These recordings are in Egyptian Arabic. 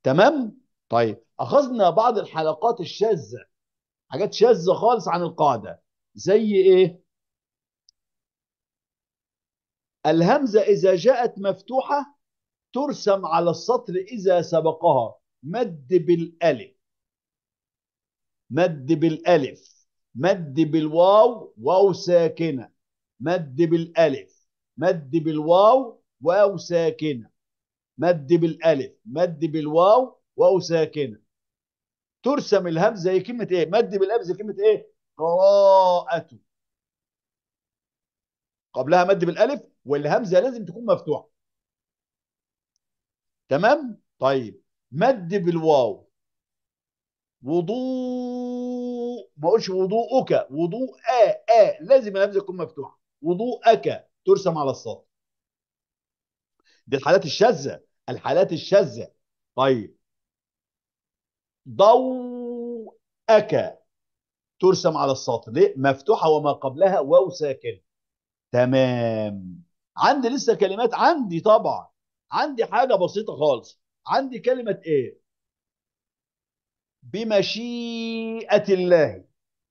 تمام طيب اخذنا بعض الحلقات الشاذه حاجات شاذه خالص عن القاعده زي ايه الهمزه اذا جاءت مفتوحه ترسم على السطر اذا سبقها مد بالالف مد بالالف مد بالواو واو ساكنه مد بالالف مد بالواو واو ساكنه مد بالالف مد بالواو واو ساكنه ترسم الهمزه زي كلمه ايه مد بالالف زي كلمه ايه قراءه قبلها مد بالالف والهمزه لازم تكون مفتوحه تمام طيب مد بالواو وضوء ما اقولش وضوءك وضوء آ آ لازم الهمزه تكون مفتوحه وضوءك ترسم على السطر دي الحالات الشاذه الحالات الشاذه طيب ضوءك ترسم على السطر ليه مفتوحه وما قبلها واو ساكن تمام عندي لسه كلمات عندي طبعا عندي حاجه بسيطه خالص عندي كلمه ايه بمشيئه الله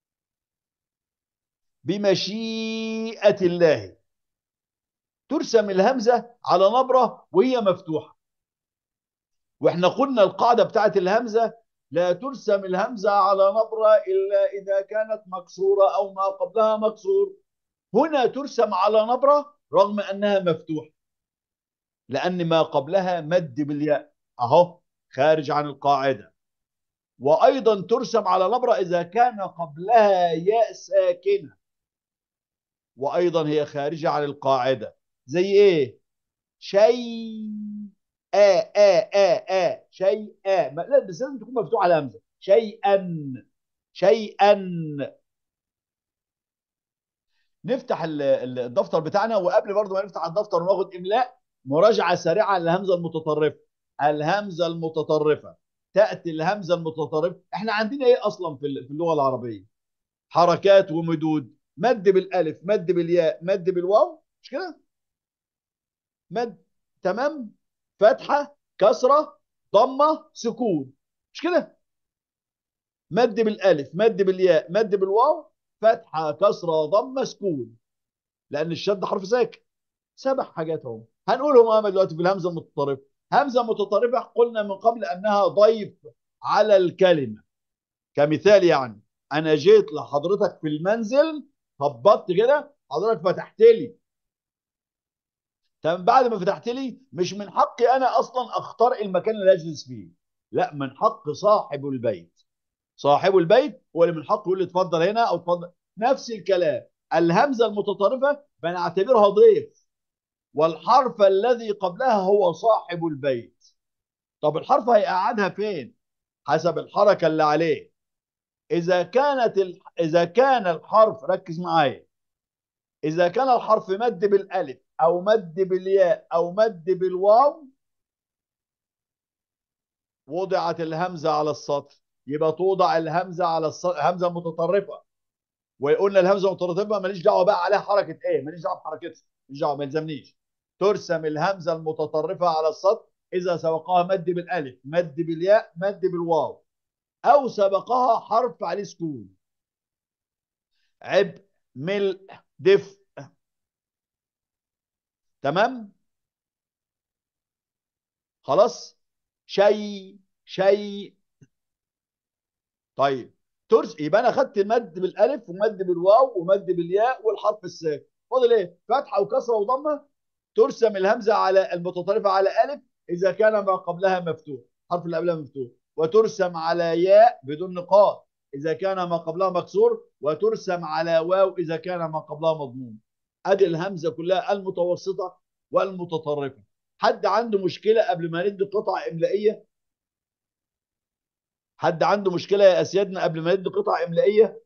بمشيئه الله ترسم الهمزه على نبره وهي مفتوحه واحنا قلنا القاعده بتاعت الهمزه لا ترسم الهمزه على نبره الا اذا كانت مكسوره او ما قبلها مكسور هنا ترسم على نبره رغم انها مفتوحه لان ما قبلها مد بالياء اهو خارج عن القاعده وايضا ترسم على نبره اذا كان قبلها ياء ساكنه وايضا هي خارجه عن القاعده زي ايه شيء آ آ آ آ شيء آ لا بس لازم تكون مفتوحه على همزه شيئا شيئا نفتح الدفتر بتاعنا وقبل برضه ما نفتح الدفتر وناخد املاء مراجعه سريعه للهمزه المتطرفه الهمزه المتطرفه تاتي الهمزه المتطرفه احنا عندنا ايه اصلا في اللغه العربيه حركات ومدود مد بالالف مد بالياء مد بالواو مش كده مد تمام فتحه كسره ضمه سكون مش كده مد بالالف مد بالياء مد بالواو فتحه كسره ضمه سكون لان الشد حرف ساكن سبع حاجات اهو هنقولهم اما دلوقتي في الهمزه المتطرفه همزه متطرفه قلنا من قبل انها ضيف على الكلمه كمثال يعني انا جيت لحضرتك في المنزل هبطت كده حضرتك فتحت لي تمام بعد ما فتحت لي مش من حقي انا اصلا اختار المكان اللي اجلس فيه لا من حق صاحب البيت صاحب البيت هو اللي من حقه يقول لي اتفضل هنا او اتفضل نفس الكلام الهمزه المتطرفه بنعتبرها ضيف والحرف الذي قبلها هو صاحب البيت طب الحرف هيقعدها فين حسب الحركه اللي عليه اذا كانت ال... اذا كان الحرف ركز معايا اذا كان الحرف مد بالالف او مد بالياء او مد بالواو وضعت الهمزه على السطر يبقى توضع الهمزه على السطر همزه متطرفه وقلنا الهمزه المتطرفه ماليش دعوه بقى عليها حركه ايه ماليش دعوه بحركتها ماليش دعوه ما يلزمنيش ترسم الهمزه المتطرفه على السطر اذا سبقها مد بالالف مد بالياء مد بالواو او سبقها حرف عليه سكون عبء ملء دفء تمام خلاص شيء شيء طيب ترس يبقى انا خدت مد بالالف ومد بالواو ومد بالياء والحرف الساكن فاضل ايه فتحه وكسره وضمه ترسم الهمزه على المتطرفه على الف اذا كان ما قبلها مفتوح الحرف اللي قبلها مفتوح وترسم على ياء بدون نقاط اذا كان ما قبلها مكسور وترسم على واو اذا كان ما قبلها مضموم ادي الهمزه كلها المتوسطه والمتطرفه حد عنده مشكله قبل ما ندي قطعه املائيه حد عنده مشكله يا اسيادنا قبل ما ندي قطعه املائيه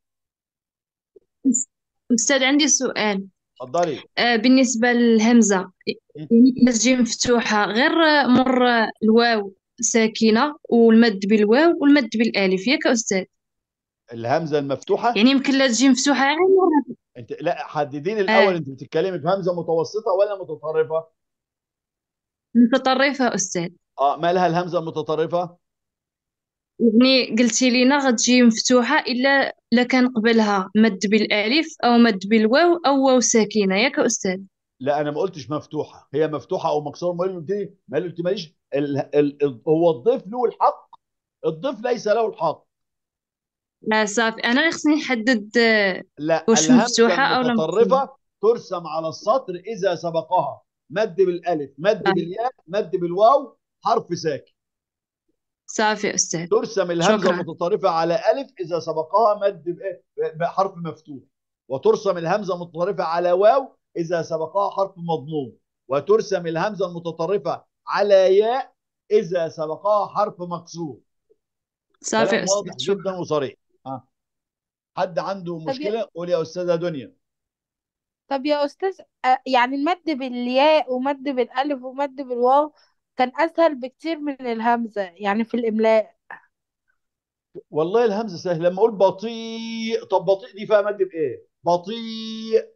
أستاذ عندي سؤال اتفضلي آه بالنسبة للهمزة يعني كانت تجي مفتوحة غير مر الواو ساكنة والمد بالواو والمد بالألف ياك أستاذ الهمزه المفتوحه يعني يمكن لا تجي مفتوحة غير مرة انت لا حددين الاول آه انت بتتكلمي بهمزه متوسطه ولا متطرفه متطرفة أستاذ اه مالها الهمزه المتطرفه يعني قلتي لينا غتجي مفتوحة إلا لا كان قبلها مد بالألف أو مد بالواو أو واو ساكنة ياك يا أستاذ لا انا ما قلتش مفتوحه هي مفتوحه او مكسوره ما قلت لي ما قلت ماليش ال... ال... ال... هو الضيف له الحق الضيف ليس له الحق لا صافي أنا اللي خصني نحدد آه، لا واش الهمزه مفتوحة أو لا مفتوحة المتطرفه ترسم على السطر اذا سبقها مد بالالف مد آه، بالياء مد بالواو حرف ساكن صافي يا أستاذ ترسم الهمزه شكرا المتطرفه على الف اذا سبقها مد بإيه؟ بحرف مفتوح وترسم الهمزه المتطرفه على واو اذا سبقها حرف مضموم وترسم الهمزه المتطرفه على ياء اذا سبقها حرف مكسور صافي يا كلام واضح أستاذ جدا شكرا وصريح ها حد عنده طب يا مشكله قول يا استاذه دنيا طب يا أستاذ آه، يعني المد بالياء ومد بالألف ومد بالواو كان أسهل بكتير من الهمزة يعني في الإملاء والله الهمزه سهله لما اقول بطيء طب بطيء دي فيها مد بايه بطيء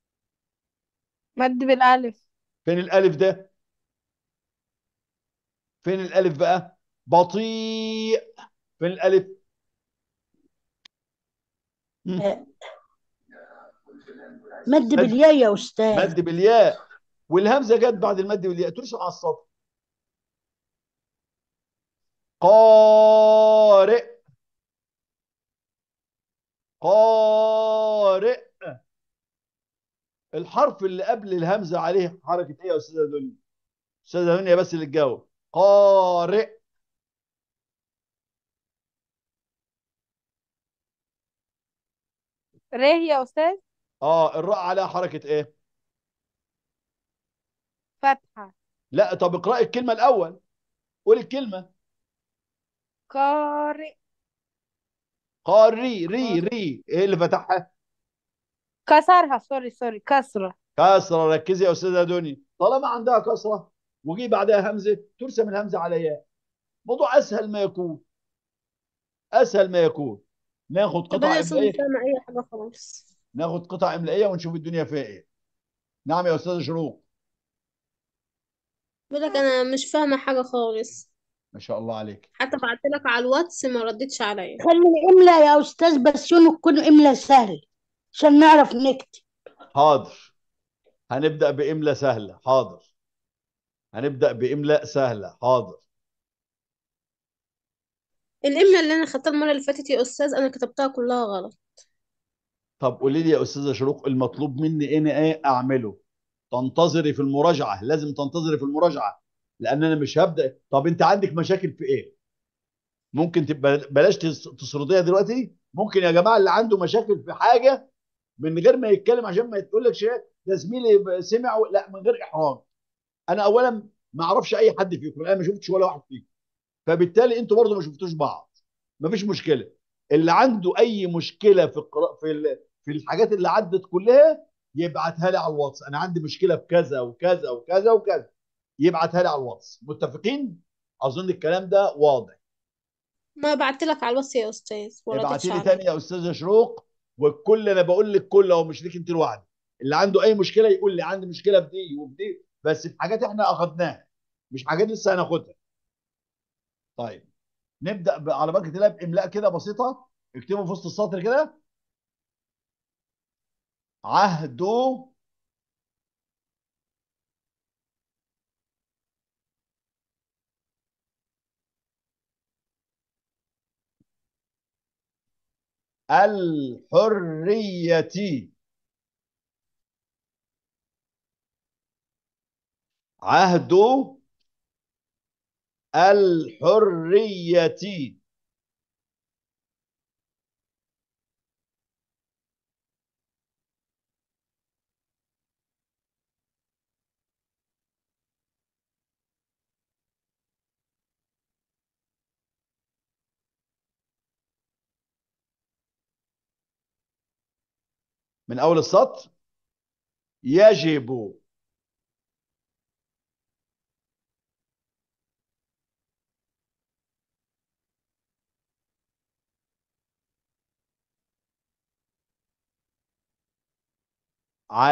مد بالألف فين الالف ده فين الالف بقى بطيء فين الالف مم. آه، مد مد بالياء يا أستاذ مد بالياء والهمزه جت بعد المد بالياء ترسم على السطر قارئ قارئ الحرف اللي قبل الهمزه عليه حركه ايه يا استاذه دنيا استاذه دنيا بس اللي تجاوب قارئ ر يا أستاذ اه الراء عليها حركه ايه فتحة لا طب اقرأي الكلمه الاول قول الكلمه قارئ قاري ري قارئ ري ايه اللي فتحها كسرها سوري سوري كسرة كسره ركزي يا استاذه دنيا طالما عندها كسره وجي بعدها همزه ترسم الهمزه على ياء موضوع اسهل ما يكون اسهل ما يكون ناخد طب أنا قطع أصلا مش املائيه فاهمة أي حاجة خالص ناخد قطع املائيه ونشوف الدنيا فيها ايه نعم يا استاذه شروق بقول لك أنا مش فاهمة حاجة خالص ما شاء الله عليك حتى بعت لك على الواتس ما ردتش عليا خلي الإملاء يا أستاذ بس يكون إملاء سهل عشان نعرف نكتب حاضر هنبدا باملاء سهله حاضر هنبدا باملاء سهله حاضر الإملاء اللي أنا خدتها المرة اللي فاتت يا أستاذ أنا كتبتها كلها غلط طب قولي لي يا استاذه شروق المطلوب مني انا ايه اعمله تنتظري في المراجعه لازم تنتظري في المراجعه لان انا مش هبدا طب انت عندك مشاكل في ايه ممكن تبقى بلاش تس- تسرديها دلوقتي ممكن يا جماعه اللي عنده مشاكل في حاجه من غير ما يتكلم عشان ما يقول لك شيء ده زميلي سمع و- لا من غير احراج انا اولا ما اعرفش اي حد فيكم انا ما شفتش ولا واحد فيكم فبالتالي انتوا برضه ما شفتوش بعض ما فيش مشكله اللي عنده اي مشكله في القراءه في ال- في الحاجات اللي عدت كلها يبعتها لي على الواتس انا عندي مشكله في كذا وكذا وكذا وكذا يبعتها لي على الواتس متفقين اظن الكلام ده واضح ما بعت لك على الواتس يا أستاذ ما ردتش ابعتي لي عليا تاني يا استاذه شروق والكل انا بقول لك كل هو مش ليك انت لوحدك اللي عنده اي مشكله يقول لي عندي مشكله في دي وفي دي بس في حاجات احنا اخذناها مش حاجات لسه هناخدها طيب نبدا ب- على بركه الله باملاء كده بسيطه اكتبوا في وسط السطر كده عهد الحرية عهد الحرية من أول السطر يجب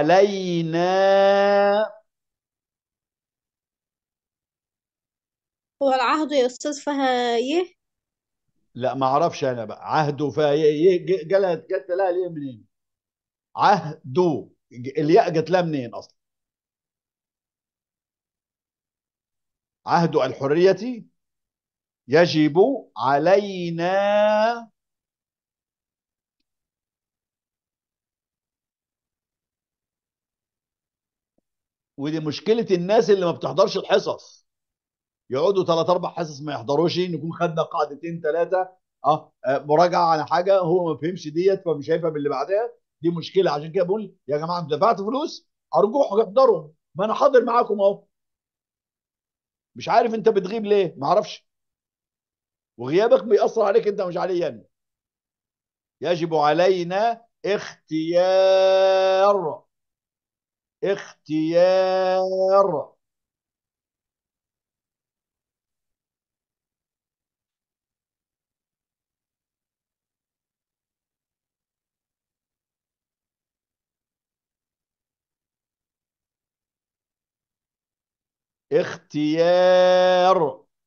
علينا هو العهد يا أستاذ فيها يه لا ما اعرفش انا بقى عهده فهي جالها جت لها ليه منين عهده ج- الياء جت لها منين اصلا عهد الحرية يجب علينا ودي مشكلة الناس اللي ما بتحضرش الحصص يقعدوا ثلاث اربع حصص ما يحضروش نكون خدنا قاعدتين ثلاثه اه آه، مراجعه على حاجه هو ما فهمش ديت فمش هيفهم اللي بعدها دي مشكله عشان كده بقول يا جماعه انتوا دفعتوا فلوس ارجوكم احضروا ما انا حاضر معاكم اهو مش عارف انت بتغيب ليه ما اعرفش وغيابك بيأثر عليك انت مش عليا انا يجب علينا اختيار اختيار اختيار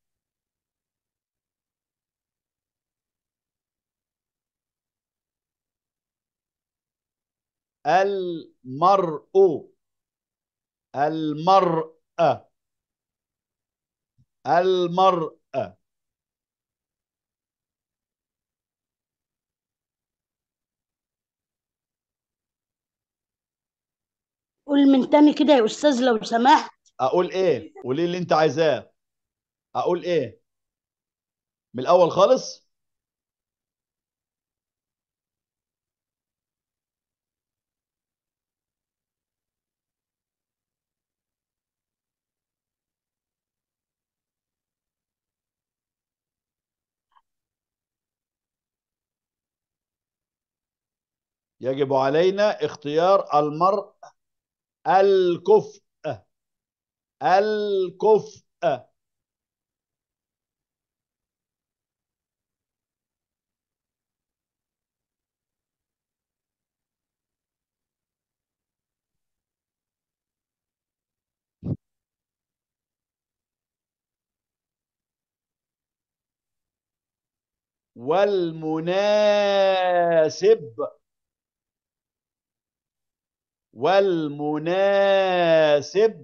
المرء المرأة المرأة قول من تاني كده يا أستاذ لو سمحت اقول ايه قولي اللي انت عايزاه اقول ايه من الاول خالص يجب علينا اختيار المرء الكفء الكفء والمناسب والمناسب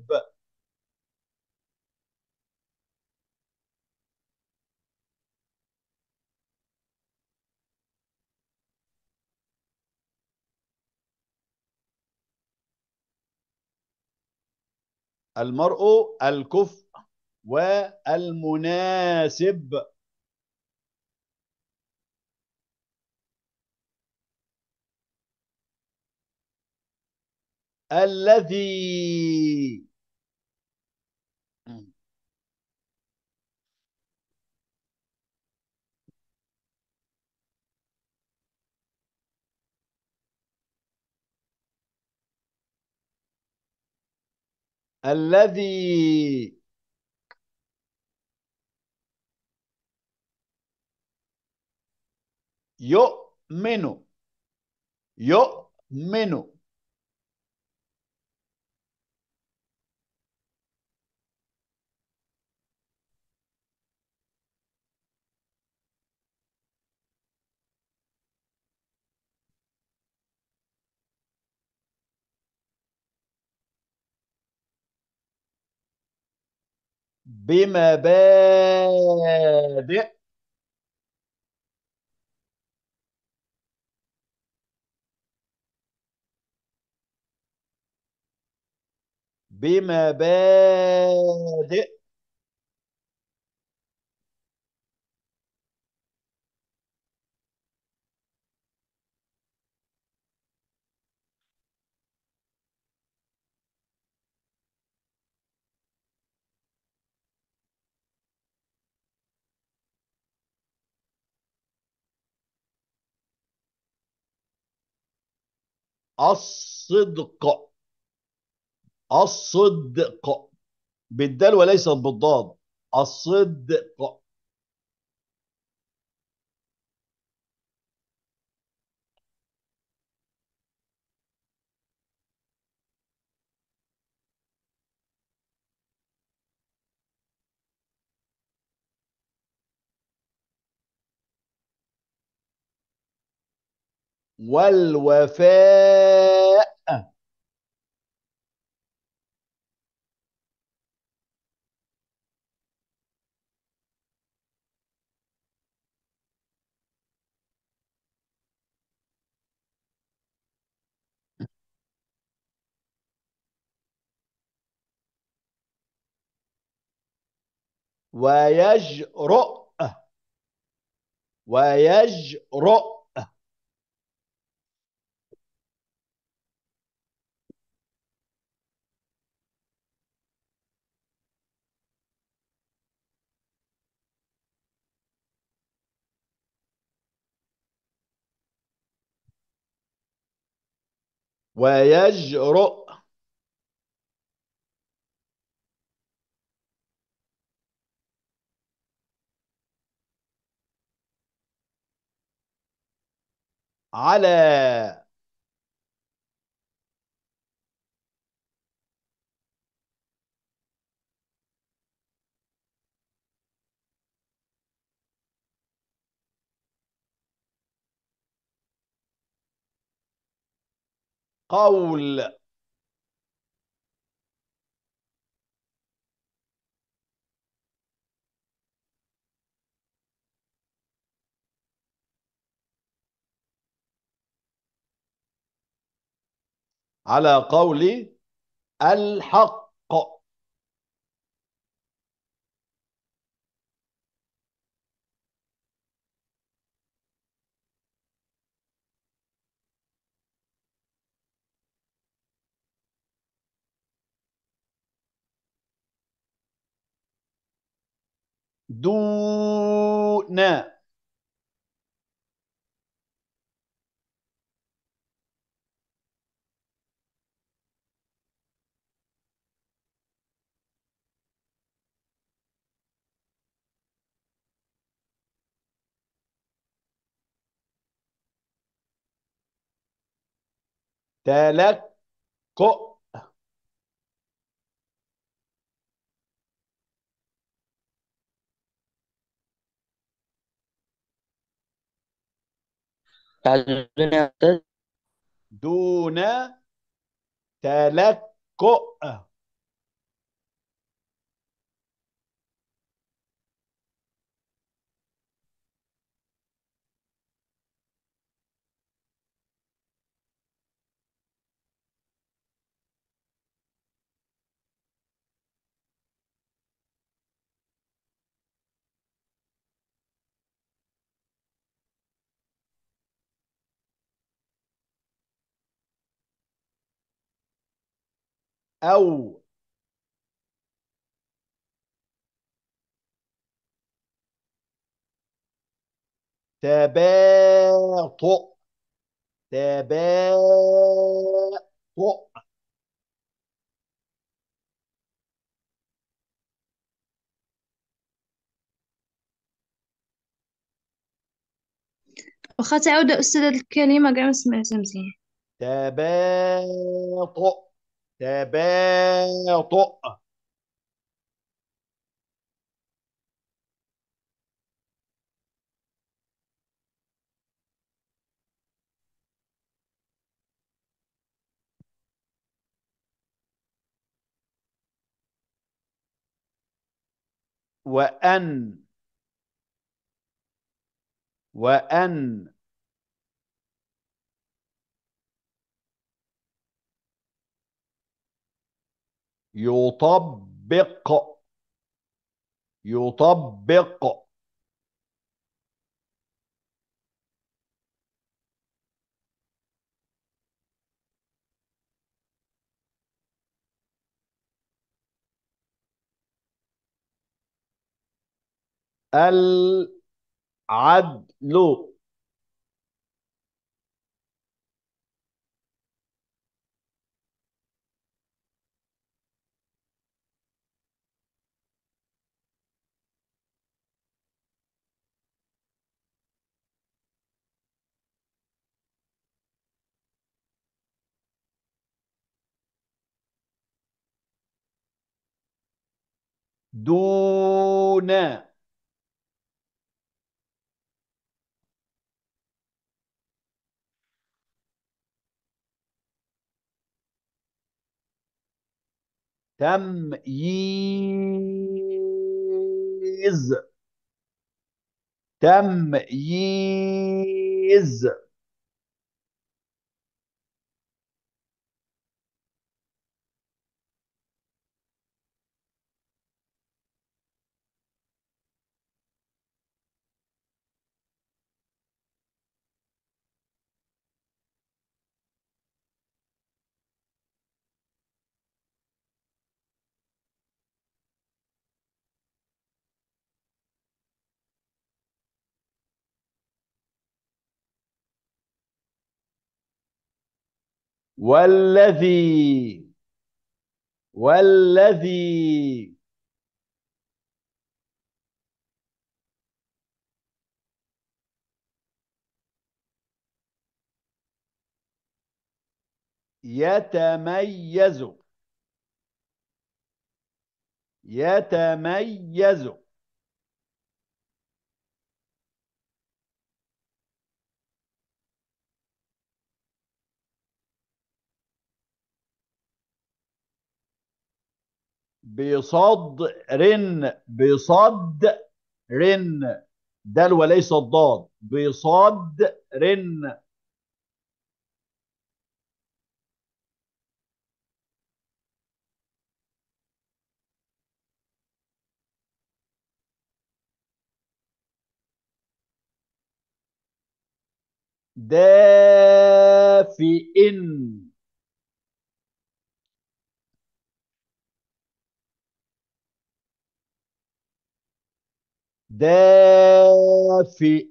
المرء الكفء والمناسب الذي الذي يؤمن يؤمن بمبادئ بمبادئ الصدق الصدق بالدال وليست بالضاد الصدق والوفاء ويجرؤ ويجرؤ ويجرؤ على قول على قول الحق دون تلكؤ تعالوا يا أستاذ دون تلكؤ أو تباطؤ تباطؤ واخا تعاود أستاذ هاد الكلمة كاع ما سمعتها مزيان تباطؤ تباطؤ وأن وأن يطبق يطبق العدل دون تمييز تمييز والذي والذي يتميز يتميز بصدر بصدر دال وليس الضاد بصدر دافئ دافئ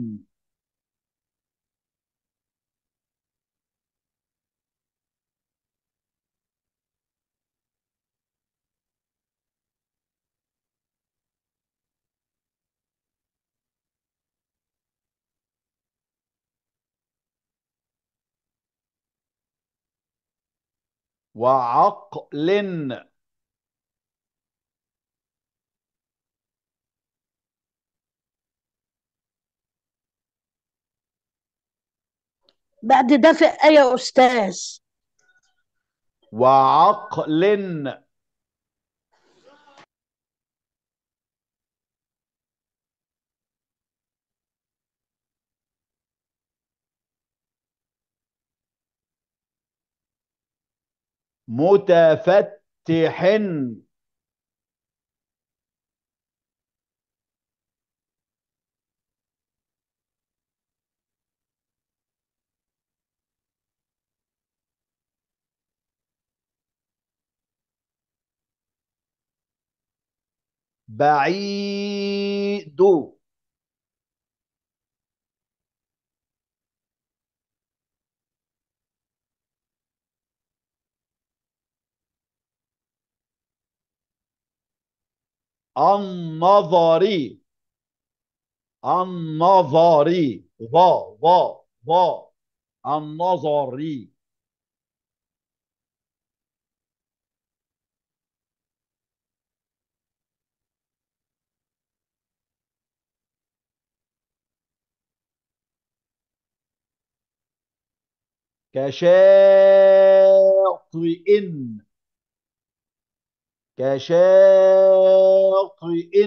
وعقل بعد دافئ ايه يا استاذ وعقل متفتح بعيد النظري النظري ظا ظا ظا النظري كشاطئ كشاطئ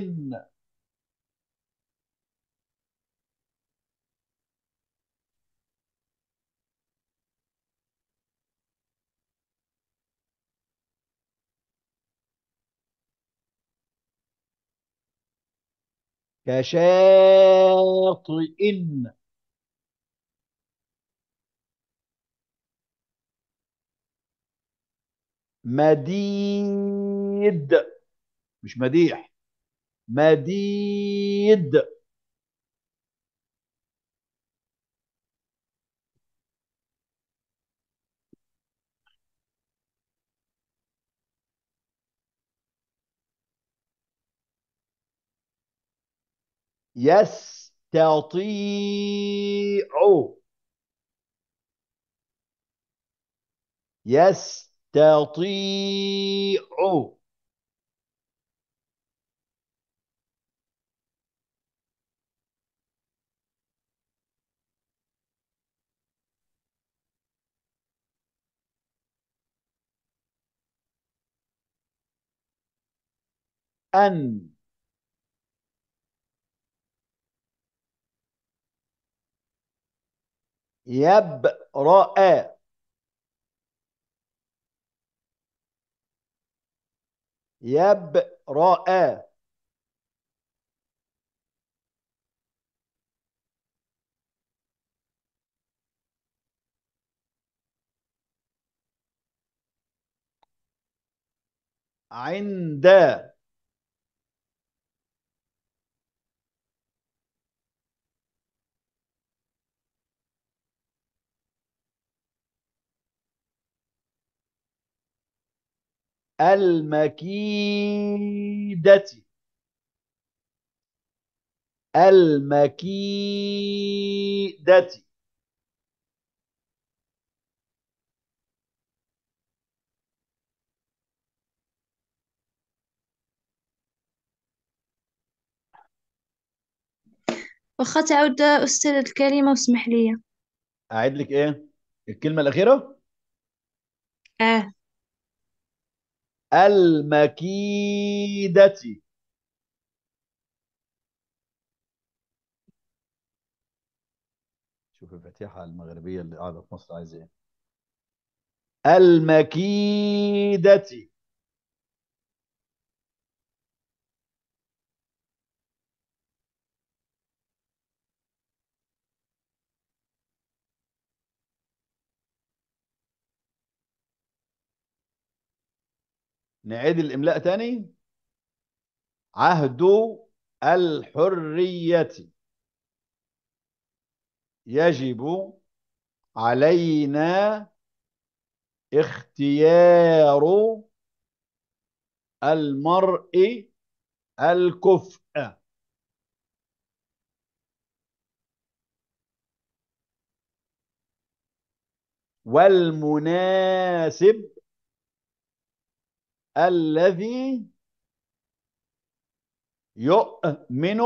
كشاطئ مديد مش مديح مديد يستطيع يستطيع أن يبرأ يبرأ عند المكيدة المكيدة واخا تعاود أستاذ الكلمة واسمح لي أعيد لك إيه الكلمة الأخيرة آه المكيدة شوف الفاتحة المغربية اللي قاعدة في مصر عايزة إيه المكيدة نعيد الإملاء تاني عهد الحرية يجب علينا اختيار المرء الكفء والمناسب الذي يؤمن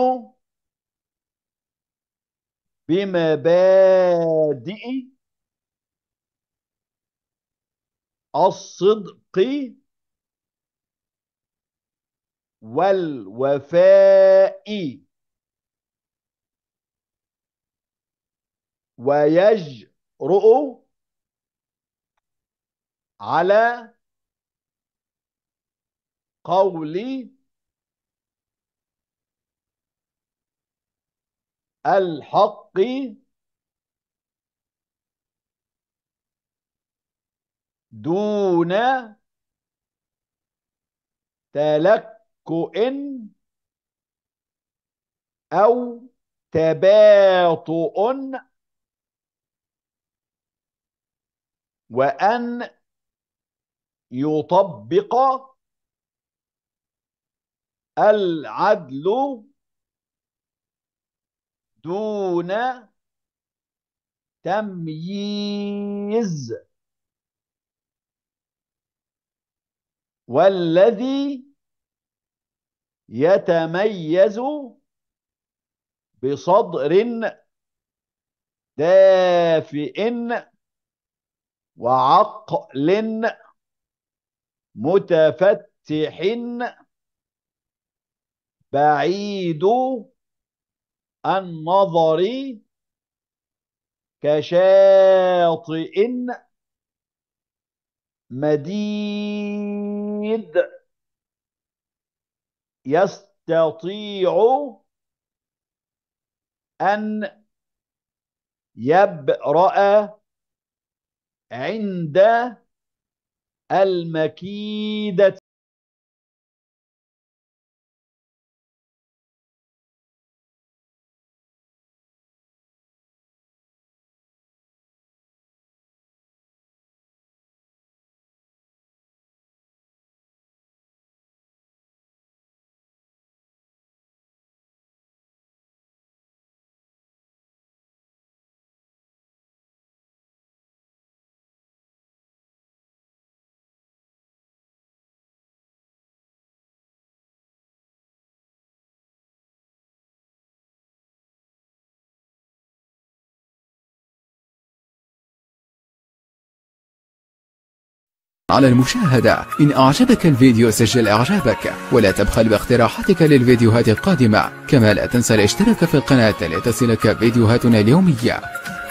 بمبادئ الصدق والوفاء ويجرؤ على قول الحق دون تلكؤ أو تباطؤ وأن يطبق العدل دون تمييز والذي يتميز بصدر دافئ وعقل متفتح بعيد النظر كشاطئ مديد يستطيع أن يبرأ عند المكيدة على المشاهدة إن أعجبك الفيديو سجل إعجابك ولا تبخل باقتراحاتك للفيديوهات القادمة كما لا تنسى الاشتراك في القناة لتصلك فيديوهاتنا اليومية